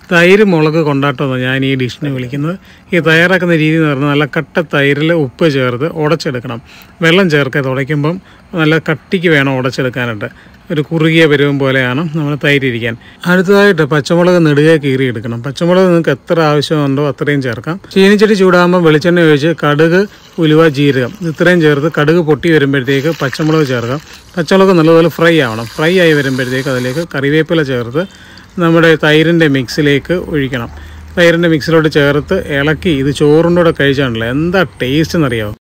തൈര് മുളക് കൊണ്ടാട്ടമെന്ന് ഞാൻ ഈ ഡിഷിനെ വിളിക്കുന്നത് ഈ തയ്യാറാക്കുന്ന രീതി എന്ന് പറഞ്ഞാൽ നല്ല കട്ട തൈരിൽ ഉപ്പ് ചേർത്ത് ഉടച്ചെടുക്കണം വെള്ളം ചേർക്കാതെ ഉടയ്ക്കുമ്പം നല്ല കട്ടിക്ക് വേണം ഉടച്ചെടുക്കാനായിട്ട് ഒരു കുറുകിയ പരുവം പോലെയാണ് നമ്മൾ തൈരിരിക്കാൻ അടുത്തതായിട്ട് പച്ചമുളക് നെടുകെ കീറിയെടുക്കണം പച്ചമുളക് നിങ്ങൾക്ക് എത്ര ആവശ്യമുണ്ടോ അത്രയും ചേർക്കാം ചീനിച്ചട്ടി ചൂടാകുമ്പോൾ വെളിച്ചെണ്ണ ഒഴിച്ച് കടുക് ഉലുവ ജീരകം ഇത്രയും ചേർത്ത് കടുക് പൊട്ടി വരുമ്പോഴത്തേക്ക് പച്ചമുളക് ചേർക്കാം പച്ചമുളക് നല്ലതുപോലെ ഫ്രൈ ആവണം ഫ്രൈ ആയി വരുമ്പോഴത്തേക്ക് അതിലേക്ക് കറിവേപ്പില ചേർത്ത് നമ്മുടെ തൈരിൻ്റെ മിക്സിലേക്ക് ഒഴിക്കണം തൈരിൻ്റെ മിക്സിലോട്ട് ചേർത്ത് ഇളക്കി ഇത് ചോറിൻ്റെ കൂടെ കഴിച്ചാണല്ലോ എന്താ ടേസ്റ്റ് എന്നറിയാമോ